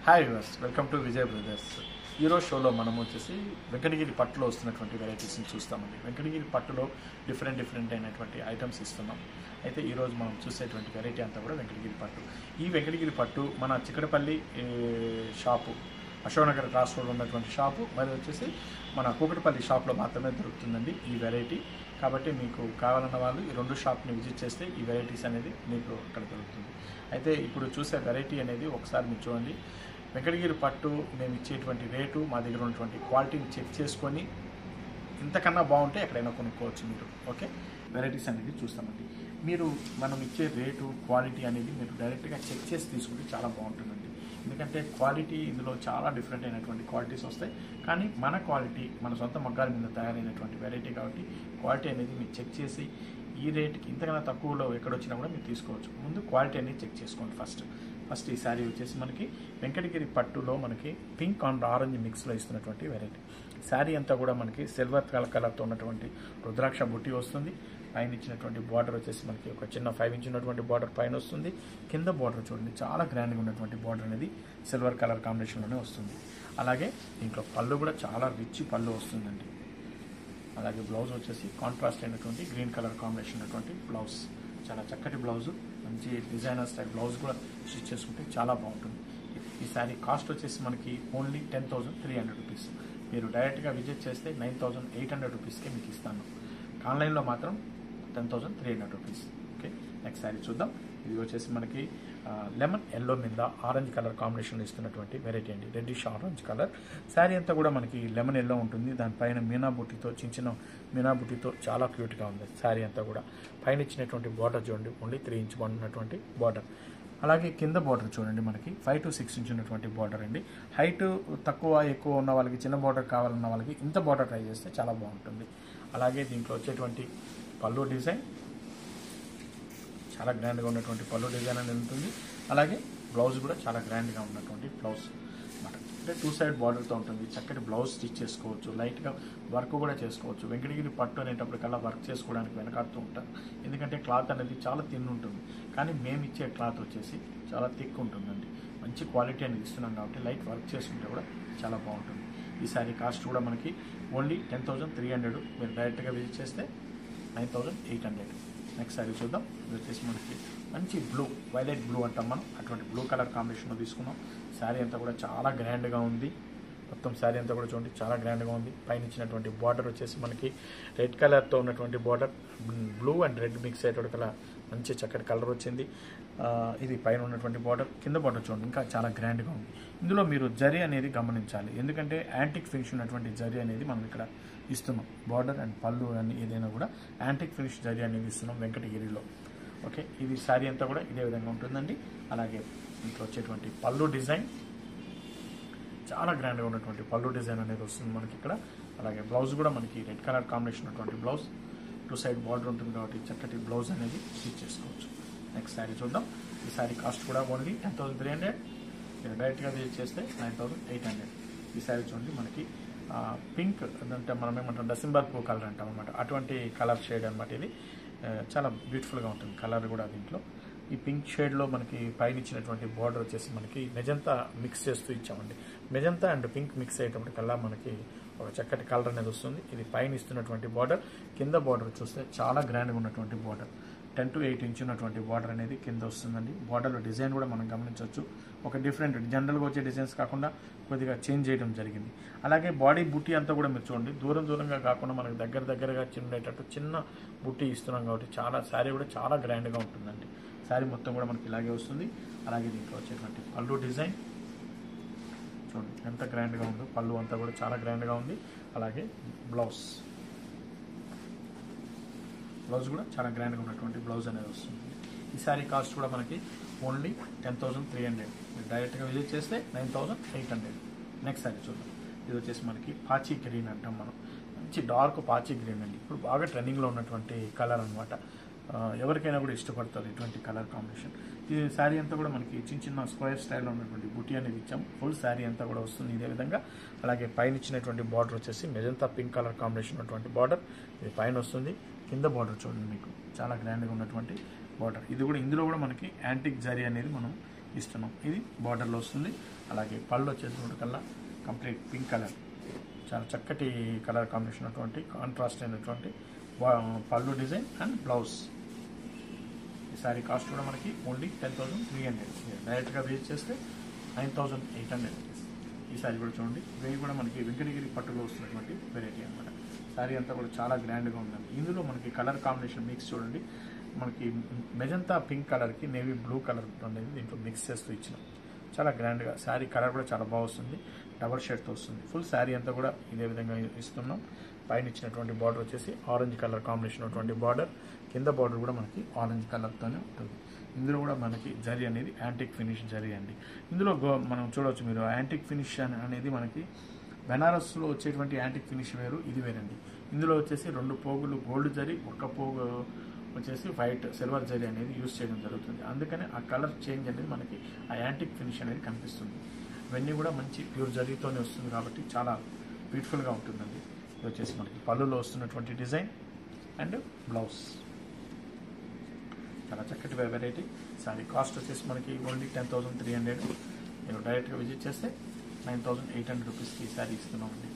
hi viewers welcome to Vijay brothers ఈరోజు షోలో మనం వచ్చేసి వెంకటగిరి పట్టులో వస్తున్నటువంటి వెరైటీస్ని చూస్తామండి వెంకటగిరి పట్టులో డిఫరెంట్ డిఫరెంట్ అయినటువంటి ఐటమ్స్ ఇస్తున్నాం అయితే ఈరోజు మనం చూసేటువంటి వెరైటీ అంతా కూడా వెంకటగిరి పట్టు ఈ వెంకటగిరి పట్టు మన చిక్కడపల్లి ఏ, షాపు అశోక్నగర్ క్రాస్ రోడ్ ఉన్నటువంటి షాపు మరి వచ్చేసి మన కూకటిపల్లి షాప్లో మాత్రమే దొరుకుతుందండి ఈ వెరైటీ కాబట్టి మీకు కావాలన్న వాళ్ళు ఈ రెండు షాప్ని విజిట్ చేస్తే ఈ వెరైటీస్ అనేది మీకు అక్కడ దొరుకుతుంది అయితే ఇప్పుడు చూసే వెరైటీ అనేది ఒకసారి మీరు చూడండి వెంకటగిరి పట్టు మేము ఇచ్చేటువంటి రేటు మా దగ్గర ఉన్నటువంటి క్వాలిటీని చెక్ చేసుకొని ఇంతకన్నా బాగుంటే ఎక్కడైనా కొనుక్కోవచ్చు మీరు ఓకే వెరైటీస్ అనేది చూస్తామండి మీరు మనం ఇచ్చే రేటు క్వాలిటీ అనేది మీరు డైరెక్ట్గా చెక్ చేసి తీసుకుంటే చాలా బాగుంటుందండి ఎందుకంటే క్వాలిటీ ఇందులో చాలా డిఫరెంట్ అయినటువంటి క్వాలిటీస్ వస్తాయి కానీ మన క్వాలిటీ మన సొంత మగ్గాల మీద తయారైనటువంటి వెరైటీ కాబట్టి క్వాలిటీ అనేది మీరు చెక్ చేసి ఈ రేట్కి ఇంతకన్నా తక్కువలో ఎక్కడ వచ్చినా కూడా మీరు తీసుకోవచ్చు ముందు క్వాలిటీ అనేది చెక్ చేసుకోండి ఫస్ట్ ఫస్ట్ ఈ శారీ వచ్చేసి మనకి వెంకటగిరి పట్టులో మనకి పింక్ అండ్ ఆరెంజ్ మిక్స్లో ఇస్తున్నటువంటి వెరైటీ శారీ అంతా కూడా మనకి సిల్వర్ కలర్ కలర్తో ఉన్నటువంటి రుద్రాక్ష బుట్టి వస్తుంది పైన ఇచ్చినటువంటి బార్డర్ వచ్చేసి మనకి ఒక చిన్న ఫైవ్ ఇంచ్ ఉన్నటువంటి బార్డర్ పైన వస్తుంది కింద బార్డర్ చూడండి చాలా గ్రాండ్గా ఉన్నటువంటి బార్డర్ అనేది సిల్వర్ కలర్ కాంబినేషన్లోనే వస్తుంది అలాగే దీంట్లో పళ్ళు కూడా చాలా రిచ్ పళ్ళు వస్తుందండి అలాగే బ్లౌజ్ వచ్చేసి కాంట్రాస్ట్ అయినటువంటి గ్రీన్ కలర్ కాంబినేషన్ ఉన్నటువంటి బ్లౌజ్ చాలా చక్కటి బ్లౌజ్ మంచి డిజైనర్ స్టైల్ బ్లౌజ్ కూడా స్టిచ్ చేసుకుంటే చాలా బాగుంటుంది ఈ శారీ కాస్ట్ వచ్చేసి మనకి only ten thousand three hundred rupees మీరు డైరెక్ట్గా విజిట్ చేస్తే నైన్ థౌసండ్ ఎయిట్ హండ్రెడ్ రూపీస్కే మీకు ఇస్తాను ఆన్లైన్లో మాత్రం ten thousand three hundred rupees okay next sari చూద్దాం ఇది వచ్చేసి మనకి లెమన్ ఎల్లో మీద ఆరెంజ్ కలర్ కాంబినేషన్ ఇస్తున్నటువంటి వెరైటీ అండి రెడ్డిష్ ఆరెంజ్ కలర్ శారీ అంతా కూడా మనకి లెమన్ ఎల్లో ఉంటుంది దానిపైన మీనా బుట్టితో చిన్న చిన్న మీనా బుట్టితో చాలా క్యూట్గా ఉంది శారీ అంతా కూడా పైన ఇచ్చినటువంటి బార్డర్ చూడండి ఓన్లీ త్రీ ఇంచ్ ఉన్నటువంటి బార్డర్ అలాగే కింద బార్డర్ చూడండి మనకి ఫైవ్ టు సిక్స్ ఇంచ్ ఉన్నటువంటి బార్డర్ అండి హైట్ తక్కువ ఎక్కువ ఉన్న వాళ్ళకి చిన్న బార్డర్ కావాలన్న వాళ్ళకి ఇంత బార్డర్ ట్రై చేస్తే చాలా బాగుంటుంది అలాగే దీంట్లో వచ్చేటువంటి పళ్ళు డిజైన్ చాలా గ్రాండ్గా ఉన్నటువంటి పళ్ళు డిజైన్ అనేది ఉంటుంది అలాగే బ్లౌజ్ కూడా చాలా గ్రాండ్గా ఉన్నటువంటి బ్లౌజ్ అన్నమాట అంటే టూ సైడ్ బార్డర్తో ఉంటుంది చక్కటి బ్లౌజ్ స్టిచ్ చేసుకోవచ్చు లైట్గా వర్క్ కూడా చేసుకోవచ్చు వెంకటగిరి పట్టు అనేటప్పటికల్లా వర్క్ చేసుకోవడానికి వెనకాడుతూ ఉంటారు ఎందుకంటే క్లాత్ అనేది చాలా తిన్ ఉంటుంది కానీ మేము ఇచ్చే క్లాత్ వచ్చేసి చాలా థిక్ ఉంటుందండి మంచి క్వాలిటీ అనేది ఇస్తున్నాం కాబట్టి లైట్ వర్క్ చేసుకుంటే కూడా చాలా బాగుంటుంది ఈ సారీ కాస్ట్ కూడా మనకి only ten thousand three hundred మీరు డైరెక్ట్గా విజిట్ చేస్తే nine thousand eight hundred next sari చూద్దాం ఇది వచ్చేసి మనకి మంచి బ్లూ వైలెట్ బ్లూ అంటాం మనం అటువంటి బ్లూ కలర్ కాంబినేషన్లో తీసుకున్నాం శారీ అంతా కూడా చాలా గ్రాండ్గా ఉంది మొత్తం శారీ అంతా కూడా చూడండి చాలా గ్రాండ్గా ఉంది పైన ఇచ్చినటువంటి బార్డర్ వచ్చేసి మనకి రెడ్ కలర్తో ఉన్నటువంటి border blue and red mix అయ్యేటువంటి కలర్ మంచి చక్కటి కలర్ వచ్చింది ఆ, ఇది పైన ఉన్నటువంటి బార్డర్ కింద బార్డర్ చూడండి ఇంకా చాలా గ్రాండ్గా ఉంది ఇందులో మీరు జరీ అనేది గమనించాలి ఎందుకంటే యాంటిక్ ఫినిష్ ఉన్నటువంటి జరీ అనేది మనం ఇక్కడ ఇస్తున్నాం బార్డర్ అండ్ పళ్ళు అని ఏదైనా కూడా యాంటిక్ ఫినిష్ జరీ అనేది ఇస్తున్నాం వెంకటగిరిలో ఓకే ఇది శారీ అంతా కూడా ఇదే విధంగా ఉంటుందండి అలాగే ఇంట్లో వచ్చేటువంటి పళ్ళు డిజైన్ చాలా గ్రాండ్గా ఉన్నటువంటి పళ్ళు డిజైన్ అనేది వస్తుంది మనకి ఇక్కడ అలాగే బ్లౌజ్ కూడా మనకి రెడ్ కలర్ కాంబినేషన్ ఉన్నటువంటి బ్లౌజ్ టూ సైడ్ బార్డర్ ఉంటుంది కాబట్టి చక్కటి బ్లౌజ్ అనేది స్టిచ్ చేసుకోవచ్చు నెక్స్ట్ శారీ చూద్దాం ఈ శారీ కాస్ట్ కూడా only ten thousand three hundred మీరు డైరెక్ట్గా విజిట్ చేస్తే నైన్ థౌసండ్ ఎయిట్ హండ్రెడ్ ఈ శారీ చూడండి మనకి పింక్ అంటే మనం ఏమంటాం డసింబర్ పూ కలర్ అంటాం అనమాట అటువంటి కలర్ షేడ్ అనమాట ఇది ఆ, చాలా బ్యూటిఫుల్గా ఉంటుంది కలర్ కూడా దీంట్లో ఈ పింక్ షేడ్లో మనకి పైన ఇచ్చినటువంటి బార్డర్ వచ్చేసి మనకి మెజంతా మిక్స్ చేస్తూ ఇచ్చామండి మెజంతా అండ్ పింక్ మిక్స్ అయ్యేటప్పటికల్లా మనకి ఒక చక్కటి కలర్ అనేది వస్తుంది ఇది పైన ఇస్తున్నటువంటి బార్డర్ కింద బార్డర్ చూస్తే చాలా గ్రాండ్గా ఉన్నటువంటి border ten to eight inch ఉన్నటువంటి బార్డర్ అనేది కింద వస్తుందండి బార్డర్లో డిజైన్ కూడా మనం గమనించవచ్చు ఒక డిఫరెంట్ జనరల్గా వచ్చే డిజైన్స్ కాకుండా కొద్దిగా చేంజ్ చేయడం జరిగింది అలాగే బాడీ బుట్టి అంతా కూడా మీరు చూడండి దూరం దూరంగా కాకుండా మనకు దగ్గర దగ్గరగా చిన్నటట్టు చిన్న బుట్టి ఇస్తున్నాం కాబట్టి చాలా శారీ కూడా చాలా గ్రాండ్గా ఉంటుందండి శారీ మొత్తం కూడా మనకి ఇలాగే వస్తుంది అలాగే దీంట్లో వచ్చేటువంటి పళ్ళు డిజైన్ చూడండి ఎంత గ్రాండ్గా ఉందో పళ్ళు అంతా కూడా చాలా గ్రాండ్గా ఉంది అలాగే బ్లౌజ్ బ్లౌజ్ కూడా చాలా గ్రాండ్గా ఉన్నటువంటి బ్లౌజ్ అనేది వస్తుంది ఈ శారీ కాస్ట్ కూడా మనకి only ten thousand three hundred మీరు డైరెక్ట్గా విజిట్ చేస్తే nine thousand eight hundred next sari చూద్దాం ఇది వచ్చేసి మనకి పాచి గ్రీన్ అంటాం మనం మంచి డార్క్ పాచి గ్రీన్ అండి ఇప్పుడు బాగా ట్రెండింగ్లో ఉన్నటువంటి కలర్ అనమాట ఎవరికైనా కూడా ఇష్టపడతారు ఇటువంటి కలర్ కాంబినేషన్ ఈ శారీ అంతా కూడా మనకి చిన్న చిన్న స్క్వేర్ స్టైల్లో ఉన్నటువంటి బుటీ అనేది ఇచ్చాం ఫుల్ శారీ అంతా కూడా వస్తుంది ఇదే విధంగా అలాగే పైన ఇచ్చినటువంటి బార్డర్ వచ్చేసి మెజంతా పింక్ కలర్ కాంబినేషన్ ఉన్నటువంటి బార్డర్ ఇది పైన వస్తుంది కింద బార్డర్ చూడండి మీకు చాలా గ్రాండ్గా ఉన్నటువంటి బార్డర్ ఇది కూడా ఇందులో కూడా మనకి యాంటిక్ జరీ అనేది మనం ఇస్తున్నాం ఇది బార్డర్లో వస్తుంది అలాగే పళ్ళు వచ్చేసి కల్లా కంప్లీట్ పింక్ కలర్ చాలా చక్కటి కలర్ కాంబినేషన్ అటువంటి కాంట్రాస్ట్ అయినటువంటి వా- పళ్ళు డిజైన్ అండ్ బ్లౌజ్ ఈ సారీ కాస్ట్ కూడా మనకి only ten thousand three hundred డైరెక్ట్గా విజిట్ చేస్తే నైన్ థౌసండ్ ఎయిట్ హండ్రెడ్ ఈ సారీ కూడా చూడండి ఇవి కూడా మనకి వెంకటగిరి పట్టులో వస్తున్నటువంటి వెరైటీ అనమాట సారీ అంతా కూడా చాలా గ్రాండ్గా ఉందండి ఇందులో మనకి కలర్ కాంబినేషన్ మిక్స్ చూడండి మనకి మెజంతా పింక్ కలర్కి నేవీ బ్లూ కలర్ అనేది దీంట్లో మిక్స్ చేస్తూ ఇచ్చినాం చాలా గ్రాండ్గా శారీ కలర్ కూడా చాలా బాగా వస్తుంది డబల్ షేడ్తో వస్తుంది ఫుల్ శారీ అంతా కూడా ఇదే విధంగా ఇస్తున్నాం పైన ఇచ్చినటువంటి బార్డర్ వచ్చేసి ఆరెంజ్ కలర్ కాంబినేషన్ ఉన్నటువంటి బార్డర్ కింద బార్డర్ కూడా మనకి ఆరెంజ్ కలర్తోనే ఉంటుంది ఇందులో కూడా మనకి జరీ అనేది యాంటిక్ ఫినిష్ జరీ అండి ఇందులో గో- మనం చూడవచ్చు మీరు యాంటిక్ ఫినిష్ అనే- అనేది మనకి బెనారస్లో వచ్చేటువంటి యాంటిక్ ఫినిష్ వేరు ఇది వేరండి ఇందులో వచ్చేసి రెండు పోగులు గోల్డ్ జరీ ఒక్క పోగు వచ్చేసి వైట్ సిల్వర్ జరీ అనేది యూస్ చేయడం జరుగుతుంది అందుకని ఆ కలర్ చేంజ్ అనేది మనకి ఆ యాంటిక్ ఫినిష్ అనేది కనిపిస్తుంది ఇవన్నీ కూడా మంచి ప్యూర్ జరీతోనే వస్తుంది కాబట్టి చాలా బ్యూటిఫుల్గా ఉంటుందండి ఇది వచ్చేసి మనకి పళ్ళులో వస్తున్నటువంటి డిజైన్ అండ్ బ్లౌజ్ చాలా చక్కటి వెరైటీ సారీ కాస్ట్ వచ్చేసి మనకి only ten thousand three hundred మీరు డైరెక్ట్గా విజిట్ చేస్తే నైన్ థౌసండ్ ఎయిట్ హండ్రెడ్ రూపీస్కి ఈ సారీ ఇస్తున్నామండి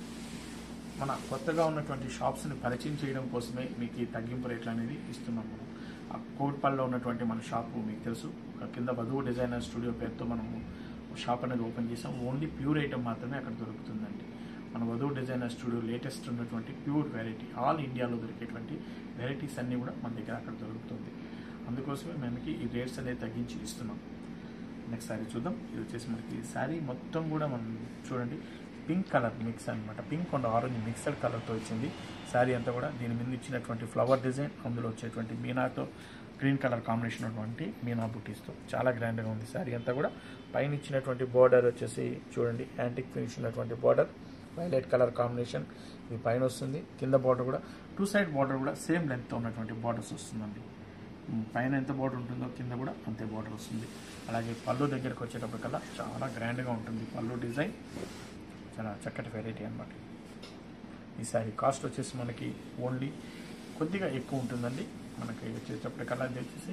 మన కొత్తగా ఉన్నటువంటి షాప్స్ని పరిచయం చేయడం కోసమే మీకు ఈ తగ్గింపు రేట్లు అనేది ఇస్తున్నాం మనం ఆ కోట్పల్లిలో ఉన్నటువంటి మన షాపు మీకు తెలుసు ఒక కింద వధువు డిజైనర్ స్టూడియో పేరుతో మనము షాప్ అనేది ఓపెన్ చేసాం ఓన్లీ ప్యూర్ ఐటమ్ మాత్రమే అక్కడ దొరుకుతుందండి మన వధువు డిజైనర్ స్టూడియో లేటెస్ట్ ఉన్నటువంటి ప్యూర్ వెరైటీ ఆల్ ఇండియాలో దొరికేటువంటి వెరైటీస్ అన్నీ కూడా మన దగ్గర అక్కడ దొరుకుతుంది అందుకోసమే మనకి ఈ రేట్స్ అనేది తగ్గించి ఇస్తున్నాం నెక్స్ట్ శారీ చూద్దాం ఇది వచ్చేసి మనకి శారీ మొత్తం కూడా మనం చూడండి పింక్ కలర్ మిక్స్ అన్నమాట పింక్ అండ్ ఆరెంజ్ మిక్సడ్ కలర్తో వచ్చింది శారీ అంతా కూడా దీని మీద ఇచ్చినటువంటి ఫ్లవర్ డిజైన్ అందులో వచ్చేటువంటి మీనాతో గ్రీన్ కలర్ కాంబినేషన్ ఉన్నటువంటి మీనా బుటీస్తో చాలా గ్రాండ్గా ఉంది శారీ అంతా కూడా పైన ఇచ్చినటువంటి బార్డర్ వచ్చేసి చూడండి యాంటిక్ ఫినిష్ ఉన్నటువంటి బార్డర్ వైలెట్ కలర్ కాంబినేషన్ ఇది పైన వస్తుంది కింద బార్డర్ కూడా టూ సైడ్ బార్డర్ కూడా సేమ్ లెంత్తో ఉన్నటువంటి బార్డర్స్ వస్తుందండి ఉమ్, పైన ఎంత బార్డర్ ఉంటుందో కింద కూడా అంతే బార్డర్ వస్తుంది అలాగే పళ్ళు దగ్గరకు వచ్చేటప్పటికల్లా చాలా గ్రాండ్గా ఉంటుంది పళ్ళు డిజైన్ చాలా చక్కటి వెరైటీ అన్నమాట ఈ సారీ కాస్ట్ వచ్చేసి మనకి ఓన్లీ కొద్దిగా ఎక్కువ ఉంటుందండి మనకి వచ్చేటప్పటికల్లా ఇది వచ్చేసి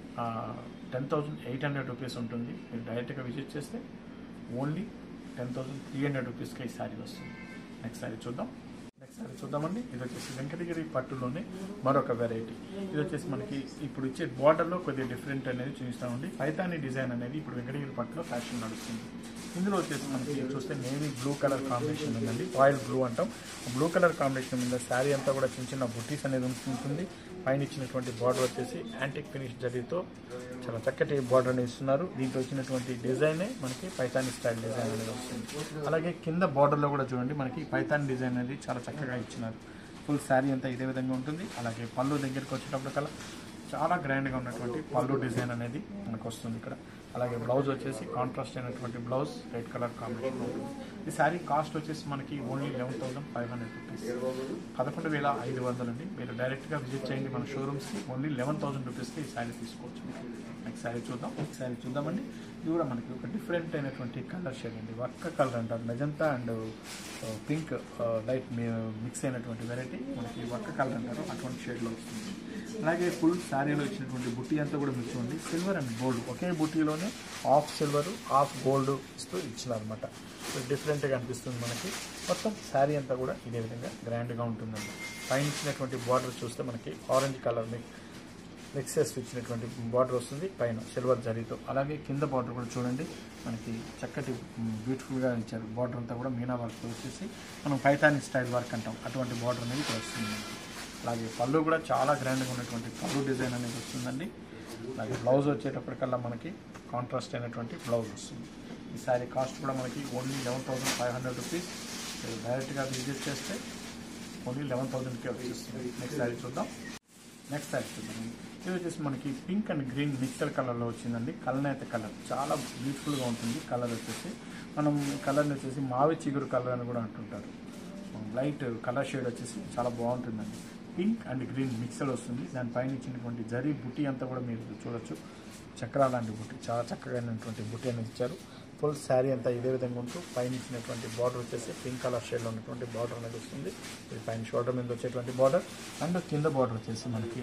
ten thousand eight hundred rupees ఉంటుంది మీరు డైరెక్ట్గా విజిట్ చేస్తే only ten thousand three hundred రూపీస్కి ఈ సారీ వస్తుంది నెక్స్ట్ సారీ చూద్దాం నెక్స్ట్ సారీ చూద్దామండి ఇది వచ్చేసి వెంకటగిరి పట్టులోనే మరొక వెరైటీ ఇది వచ్చేసి మనకి ఇప్పుడు ఇచ్చే బార్డర్లో కొద్దిగా డిఫరెంట్ అనేది చూపిస్తామండి పైతాని డిజైన్ అనేది ఇప్పుడు వెంకటగిరి పట్టులో ఫ్యాషన్ నడుస్తుంది ఇందులో వచ్చేసి మనకి చూస్తే నేవీ బ్లూ కలర్ కాంబినేషన్ ఉందండి ఆయిల్ బ్లూ అంటాం బ్లూ కలర్ కాంబినేషన్ మీద శారీ అంతా కూడా చిన్న చిన్న బుట్టీస్ అనేది ఉంటుంది పైన ఇచ్చినటువంటి బార్డర్ వచ్చేసి యాంటిక్ ఫినిష్ జరీతో చాలా చక్కటి బార్డర్ అనేది ఇస్తున్నారు దీంట్లో వచ్చినటువంటి డిజైనే మనకి పైతాని స్టైల్ డిజైన్ అనేది వస్తుంది అలాగే కింద బార్డర్లో కూడా చూడండి మనకి పైతాని డిజైన్ అనేది చాలా చక్కగా ఇచ్చినారు ఫుల్ శారీ అంతా ఇదే విధంగా ఉంటుంది అలాగే పళ్ళు దగ్గరికి వచ్చేటప్పటికల్లా చాలా గ్రాండ్గా ఉన్నటువంటి పళ్ళు డిజైన్ అనేది మనకు వస్తుంది ఇక్కడ అలాగే బ్లౌజ్ వచ్చేసి కాంట్రాస్ట్ అయినటువంటి బ్లౌజ్ రెడ్ కలర్ కాంబినేషన్ ఉంటుంది ఈ శారీ కాస్ట్ వచ్చేసి మనకి only eleven thousand five hundred rupees పదకొండు వేల ఐదు వందలు అండి మీరు డైరెక్ట్గా విజిట్ చేయండి మన షోరూమ్స్కి ఓన్లీ లెవెన్ థౌసండ్ రూపీస్కి ఈ శారీ తీసుకోవచ్చు నెక్స్ట్ శారీ చూద్దాం నెక్స్ట్ శారీ చూద్దామండి ఇది కూడా మనకి ఒక డిఫరెంట్ అయినటువంటి కలర్ షేడ్ అండి వక్క కలర్ అంటారు magenta and pink light mix అయినటువంటి వెరైటీ మనకి వక్క కలర్ అంటారు అటువంటి షేడ్లో వస్తుంది అలాగే ఫుల్ శారీలో ఇచ్చినటువంటి బుట్టి అంతా కూడా మీకు చూడండి సిల్వర్ అండ్ గోల్డ్ ఒకే బుట్టీలోనే హాఫ్ సిల్వర్ హాఫ్ గోల్డ్ ఇస్తూ ఇచ్చినారనమాట సో డిఫరెంట్గా అనిపిస్తుంది మనకి మొత్తం శారీ అంతా కూడా ఇదే విధంగా గ్రాండ్గా ఉంటుందండి పైన ఇచ్చినటువంటి బార్డర్ చూస్తే మనకి ఆరెంజ్ కలర్ మీకు మిక్సెస్ ఇచ్చినటువంటి బార్డర్ వస్తుంది పైన సిల్వర్ జరీతో అలాగే కింద బార్డర్ కూడా చూడండి మనకి చక్కటి బ్యూటిఫుల్గా ఇచ్చారు బార్డర్ అంతా కూడా మీనా వర్క్తో వచ్చేసి మనం పైతాని స్టైల్ వర్క్ అంటాం అటువంటి బార్డర్ అనేది ఇక్కడ వస్తుంది మనకి అలాగే పళ్ళు కూడా చాలా గ్రాండ్గా ఉన్నటువంటి పళ్ళు డిజైన్ అనేది వస్తుందండి అలాగే బ్లౌజ్ వచ్చేటప్పటికల్లా మనకి కాంట్రాస్ట్ అయినటువంటి బ్లౌజ్ వస్తుంది ఈ శారీ కాస్ట్ కూడా మనకి only eleven thousand five hundred rupees మీరు డైరెక్ట్గా విజిట్ చేస్తే ఓన్లీ లెవెన్ థౌసండ్కే వచ్చేస్తుంది నెక్స్ట్ శారీ చూద్దాం నెక్స్ట్ శారీ చూద్దాం ఇది వచ్చేసి మనకి పింక్ అండ్ గ్రీన్ మిక్సర్ కలర్లో వచ్చిందండి కలనేత కలర్ చాలా బ్యూటిఫుల్గా ఉంటుంది కలర్ వచ్చేసి మనం కలర్ని వచ్చేసి మావి చిగురు కలర్ అని కూడా అంటుంటారు లైట్ కలర్ షేడ్ వచ్చేసి చాలా బాగుంటుందండి పింక్ అండ్ గ్రీన్ మిక్సర్ వస్తుంది దానిపైన ఇచ్చినటువంటి జరీ బుట్టి అంతా కూడా మీరు చూడొచ్చు చక్రాల లాంటి బుట్టి చాలా చక్కగా అయినటువంటి బుట్టి అనేది ఇచ్చారు ఫుల్ శారీ అంతా ఇదే విధంగా ఉంటూ పైన ఇచ్చినటువంటి బార్డర్ వచ్చేసి పింక్ కలర్ షేడ్లో ఉన్నటువంటి బార్డర్ అనేది వస్తుంది ఇది పైన షోల్డర్ మీద వచ్చేటువంటి బార్డర్ అండ్ కింద బార్డర్ వచ్చేసి మనకి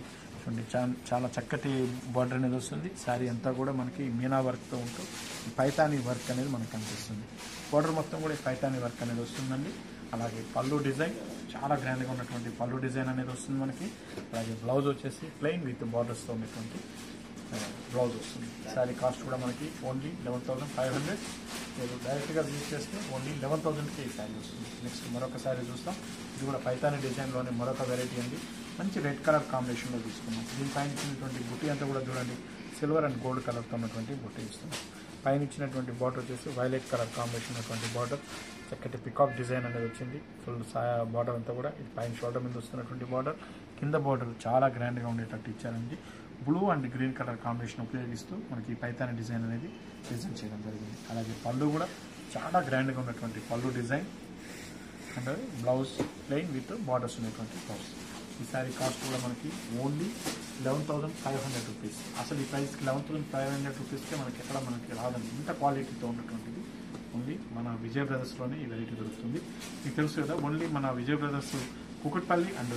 చూడండి చా- చాలా చక్కటి బార్డర్ అనేది వస్తుంది శారీ అంతా కూడా మనకి మీనా వర్క్తో ఉంటూ ఈ పైతాని వర్క్ అనేది మనకు కనిపిస్తుంది బార్డర్ మొత్తం కూడా ఈ పైతాని వర్క్ అనేది వస్తుందండి అలాగే పళ్ళు డిజైన్ చాలా గ్రాండ్గా ఉన్నటువంటి పళ్ళు డిజైన్ అనేది వస్తుంది మనకి అలాగే బ్లౌజ్ వచ్చేసి ప్లెయిన్ విత్ బార్డర్స్తో ఉన్నటువంటి బ్లౌజ్ వస్తుంది శారీ కాస్ట్ కూడా మనకి only eleven thousand five hundred మీరు డైరెక్ట్గా విజిట్ చేస్తే ఓన్లీ లెవెన్ థౌసండ్కి ఈ శారీ వస్తుంది నెక్స్ట్ మరొక శారీ చూస్తాం ఇది కూడా పైతాని డిజైన్లోనే మరొక వెరైటీ అండి మంచి రెడ్ కలర్ కాంబినేషన్లో తీసుకున్నాం దీనిపైన ఇచ్చినటువంటి బుట్టి అంతా కూడా చూడండి సిల్వర్ అండ్ గోల్డ్ కలర్తో ఉన్నటువంటి బుట్టి ఇస్తున్నాం పైన ఇచ్చినటువంటి బార్డర్ వచ్చేసి వైలెట్ కలర్ కాంబినేషన్ ఉన్నటువంటి బార్డర్ చక్కటి పికాక్ డిజైన్ అనేది వచ్చింది ఫుల్ సాయా బార్డర్ అంతా కూడా ఇది పైన షోల్డర్ మీద వస్తున్నటువంటి బార్డర్ కింద బార్డర్ చాలా గ్రాండ్గా ఉండేటట్టు ఇచ్చారండి blue and green colour combination ఉపయోగిస్తూ మనకి ఈ పైతాని డిజైన్ అనేది డిజైన్ చేయడం జరిగింది అలాగే పళ్ళు కూడా చాలా గ్రాండ్గా ఉన్నటువంటి పళ్ళు design and blouse plain with borders ఉన్నటువంటి బ్లౌజ్ ఈ శారీ కాస్ట్ కూడా మనకి only eleven thousand five hundred rupees అసలు ఈ ప్రైస్కి లెవెన్ థౌసండ్ ఫైవ్ హండ్రెడ్ రూపీస్కే మనకి ఎక్కడ మనకి రాదండి ఇంత క్వాలిటీతో ఉన్నటువంటిది ఓన్లీ మన విజయ్ బ్రదర్స్లోనే ఈ వెరైటీ దొరుకుతుంది మీకు తెలుసు కదా ఓన్లీ మన Vijay brothers Kukatpally and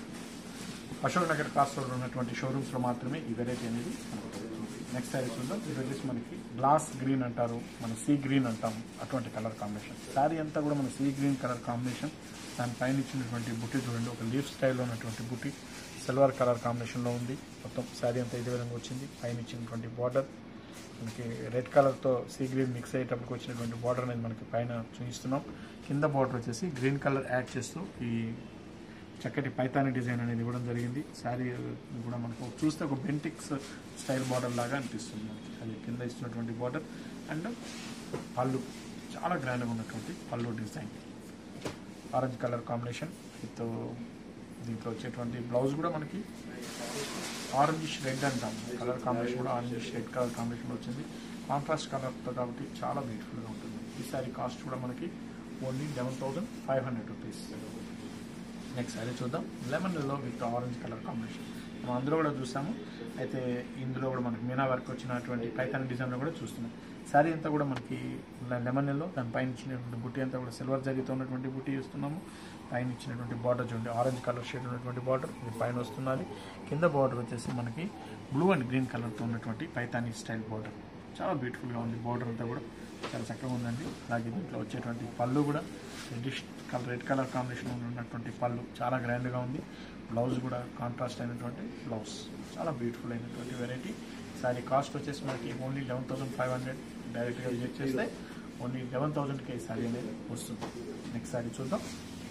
Ashok Nagar cross road ఉన్నటువంటి షోరూమ్స్లో మాత్రమే ఈ వెరైటీ అనేది మనకు దొరుకుతుంది నెక్స్ట్ శారీ చూద్దాం ఇది వచ్చేసి మనకి గ్లాస్ గ్రీన్ అంటారు మన సీ గ్రీన్ అంటాం అటువంటి కలర్ కాంబినేషన్ శారీ అంతా కూడా మన సీ గ్రీన్ కలర్ కాంబినేషన్ దాని పైన ఇచ్చినటువంటి బుట్టి చూడండి ఒక లీఫ్ స్టైల్లో ఉన్నటువంటి బుట్టి సిల్వర్ కలర్ కాంబినేషన్లో ఉంది మొత్తం శారీ అంతా ఇదే విధంగా వచ్చింది పైన ఇచ్చినటువంటి బార్డర్ మనకి రెడ్ కలర్తో సీ గ్రీన్ మిక్స్ అయ్యేటప్పటికి వచ్చినటువంటి బార్డర్ అనేది మనకి పైన చూపిస్తున్నాం కింద బార్డర్ వచ్చేసి గ్రీన్ కలర్ యాడ్ చేస్తూ ఈ చక్కటి పైతాని డిజైన్ అనేది ఇవ్వడం జరిగింది శారీ కూడా మనకు చూస్తే ఒక బెంటిక్స్ స్టైల్ బార్డర్ లాగా అనిపిస్తుంది మనకి అది కింద ఇస్తున్నటువంటి బార్డర్ అండ్ పళ్ళు చాలా గ్రాండ్గా ఉన్నటువంటి పళ్ళు design orange colour combination with దీంట్లో వచ్చేటువంటి బ్లౌజ్ కూడా మనకి ఆరెంజ్ రెడ్ అంటాం కలర్ కాంబినేషన్ కూడా ఆరెంజ్ రెడ్ కలర్ కాంబినేషన్ వచ్చింది కాంట్రాస్ట్ కలర్తో కాబట్టి చాలా బ్యూటిఫుల్గా ఉంటుంది ఈ సారీ కాస్ట్ కూడా మనకి only eleven thousand five hundred rupees next sari చూద్దాం లెమన్లో విత్ ఆరెంజ్ కలర్ కాంబినేషన్ మనం అందులో కూడా చూసాము అయితే ఇందులో కూడా మనకి మీనా వర్క్ వచ్చినటువంటి పైతాన్ డిజైన్లో కూడా చూస్తున్నాం శారీ అంతా కూడా మనకి లెమన్ ఎల్లో దాని పైన ఇచ్చినటువంటి బుట్టి అంతా కూడా సిల్వర్ జరీతో ఉన్నటువంటి బుట్టి ఇస్తున్నాము పైన ఇచ్చినటువంటి బార్డర్ చూడండి ఆరెంజ్ కలర్ షేడ్ ఉన్నటువంటి బార్డర్ ఇది పైన వస్తున్నది కింద బార్డర్ వచ్చేసి మనకి బ్లూ అండ్ గ్రీన్ కలర్తో ఉన్నటువంటి పైతానీ స్టైల్ బార్డర్ చాలా బ్యూటిఫుల్గా ఉంది బార్డర్ అంతా కూడా చాలా చక్కగా ఉందండి అలాగే దీంట్లో వచ్చేటువంటి పళ్ళు కూడా reddish colour red colour combination ఉన్నటువంటి పళ్ళు చాలా గ్రాండ్గా ఉంది బ్లౌజ్ కూడా కాంట్రాస్ట్ అయినటువంటి బ్లౌజ్ చాలా బ్యూటిఫుల్ అయినటువంటి వెరైటీ సారీ కాస్ట్ వచ్చేసి మనకి only eleven thousand five hundred డైరెక్ట్గా విజిట్ చేస్తే ఓన్లీ లెవెన్ థౌసండ్కి ఈ సారీ అనేది వస్తుంది నెక్స్ట్ సారీ చూద్దాం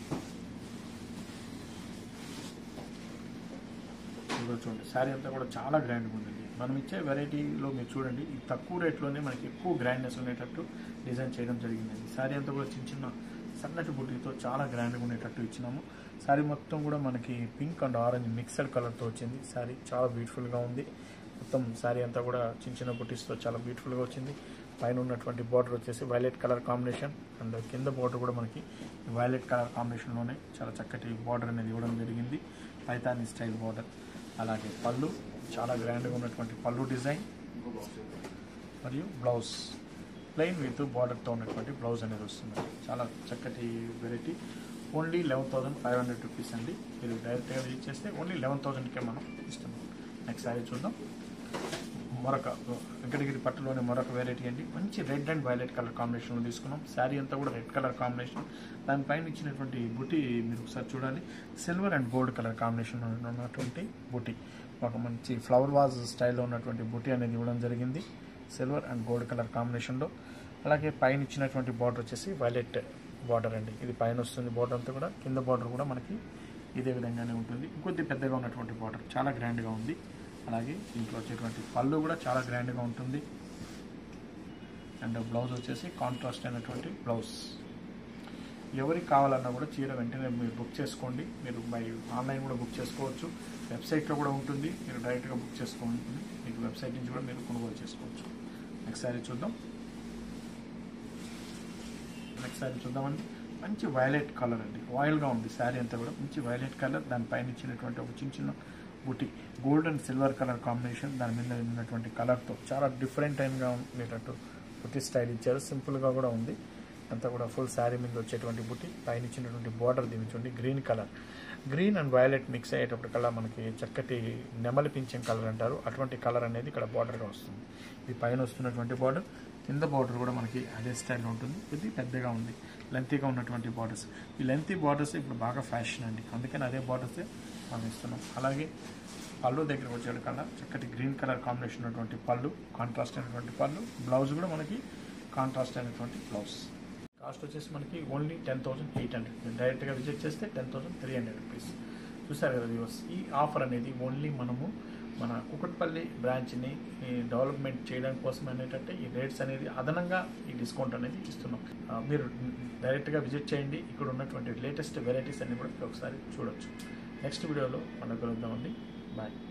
ఇదిగో చూడండి శారీ అంతా కూడా చాలా గ్రాండ్గా ఉందండి మనం ఇచ్చే వెరైటీలో మీరు చూడండి ఈ తక్కువ రేట్లోనే మనకి ఎక్కువ గ్రాండ్నెస్ ఉండేటట్టు డిజైన్ చేయడం జరిగిందండి శారీ అంతా కూడా చిన్న చిన్న సన్నటి బుట్టితో చాలా గ్రాండ్గా ఉండేటట్టు ఇచ్చినాము శారీ మొత్తం కూడా మనకి పింక్ అండ్ ఆరెంజ్ మిక్సడ్ కలర్తో వచ్చింది శారీ చాలా బ్యూటిఫుల్గా ఉంది మొత్తం శారీ అంతా కూడా చిన్న చిన్న బుట్టీస్తో చాలా బ్యూటిఫుల్గా వచ్చింది పైన ఉన్నటువంటి బార్డర్ వచ్చేసి వైలెట్ కలర్ కాంబినేషన్ అండ్ కింద బార్డర్ కూడా మనకి వైలెట్ కలర్ కాంబినేషన్లోనే చాలా చక్కటి బార్డర్ అనేది ఇవ్వడం జరిగింది పైతాని స్టైల్ బార్డర్ అలాగే పళ్ళు చాలా గ్రాండ్గా ఉన్నటువంటి పళ్ళు డిజైన్ మరియు బ్లౌజ్ ప్లెయిన్ విత్ బార్డర్తో ఉన్నటువంటి బ్లౌజ్ అనేది వస్తుంది చాలా చక్కటి variety only eleven thousand five hundred rupees అండి మీరు డైరెక్ట్గా విజిట్ చేస్తే ఓన్లీ లెవెన్ థౌసండ్కే మనం ఇస్తున్నాం నెక్స్ట్ సారీ చూద్దాం మరొక వెంకటగిరి పట్టులోని మరొక వెరైటీ అండి మంచి రెడ్ అండ్ వైలెట్ కలర్ కాంబినేషన్లో తీసుకున్నాం శారీ అంతా కూడా రెడ్ కలర్ కాంబినేషన్ దానిపైన ఇచ్చినటువంటి బుట్టి మీరు ఒకసారి చూడాలి silver and gold colour combination ఉన్నటువంటి బుట్టి ఒక మంచి ఫ్లవర్ వాజ్ స్టైల్లో ఉన్నటువంటి బుట్టి అనేది ఇవ్వడం జరిగింది సిల్వర్ అండ్ గోల్డ్ కలర్ కాంబినేషన్లో అలాగే పైన ఇచ్చినటువంటి బార్డర్ వచ్చేసి వైలెట్ బార్డర్ అండి ఇది పైన వస్తుంది బార్డర్ అంతా కూడా కింద బార్డర్ కూడా మనకి ఇదే విధంగానే ఉంటుంది ఇంకొద్ది పెద్దగా ఉన్నటువంటి బార్డర్ చాలా గ్రాండ్గా ఉంది అలాగే దీంట్లో వచ్చేటువంటి పళ్ళు కూడా చాలా గ్రాండ్గా ఉంటుంది అండ్ బ్లౌజ్ వచ్చేసి కాంట్రాస్ట్ అయినటువంటి బ్లౌజ్ ఎవరికి కావాలన్నా కూడా చీర వెంటనే మీరు బుక్ చేసుకోండి మీరు బై ఆన్లైన్ కూడా బుక్ చేసుకోవచ్చు వెబ్సైట్లో కూడా ఉంటుంది మీరు డైరెక్ట్గా బుక్ చేసుకోండి మీకు వెబ్సైట్ నుంచి కూడా మీరు కొనుగోలు చేసుకోవచ్చు నెక్స్ట్ సారీ చూద్దాం నెక్స్ట్ సారీ చూద్దామండి మంచి వైలెట్ కలర్ అండి ఆయిల్గా ఉంది శారీ అంతా కూడా మంచి వైలెట్ కలర్ దానిపైన ఇచ్చినటువంటి ఒక చిన్న చిన్న బుటి gold and silver colour combination దాని మీద ఉన్నటువంటి కలర్తో చాలా డిఫరెంట్ అయినగా ఉండేటట్టు బుట్టి స్టైల్ ఇచ్చారు సింపుల్గా కూడా ఉంది అంతా కూడా ఫుల్ శారీ మీద వచ్చేటువంటి బుట్టి పైన ఇచ్చినటువంటి బార్డర్ దీవించండి green colour green and violet mix అయ్యేటప్పటికల్లా మనకి చక్కటి నెమలి పింఛం కలర్ అంటారు అటువంటి కలర్ అనేది ఇక్కడ బార్డర్గా వస్తుంది ఇది పైన వస్తున్నటువంటి బార్డర్ కింద బార్డర్ కూడా మనకి అదే స్టైల్లో ఉంటుంది ఇది పెద్దగా ఉంది లెంతీగా ఉన్నటువంటి బార్డర్స్ ఈ లెంతీ బార్డర్స్ ఇప్పుడు బాగా ఫ్యాషన్ అండి అందుకని అదే బార్డర్సే మనం ఇస్తున్నాం అలాగే పళ్ళు దగ్గరకు వచ్చేది కల్లా చక్కటి గ్రీన్ కలర్ కాంబినేషన్ ఉన్నటువంటి పళ్ళు కాంట్రాస్ట్ అయినటువంటి పళ్ళు బ్లౌజ్ కూడా మనకి కాంట్రాస్ట్ అయినటువంటి బ్లౌజ్ కాస్ట్ వచ్చేసి మనకి only ten thousand eight hundred మీరు డైరెక్ట్గా విజిట్ చేస్తే ten thousand three hundred rupees చూసారు కదా వ్యూవర్స్ ఈ ఆఫర్ అనేది ఓన్లీ మనము మన కుకట్పల్లి బ్రాంచ్ని డెవలప్మెంట్ చేయడం కోసం ఏంటంటే ఈ రేట్స్ అనేది అదనంగా ఈ డిస్కౌంట్ అనేది ఇస్తున్నాం ఆ, మీరు డైరెక్ట్గా విజిట్ చేయండి ఇక్కడ ఉన్నటువంటి లేటెస్ట్ వెరైటీస్ అన్ని కూడా మీరు ఒకసారి చూడొచ్చు నెక్స్ట్ వీడియోలో మనం కలుద్దామండి బాయ్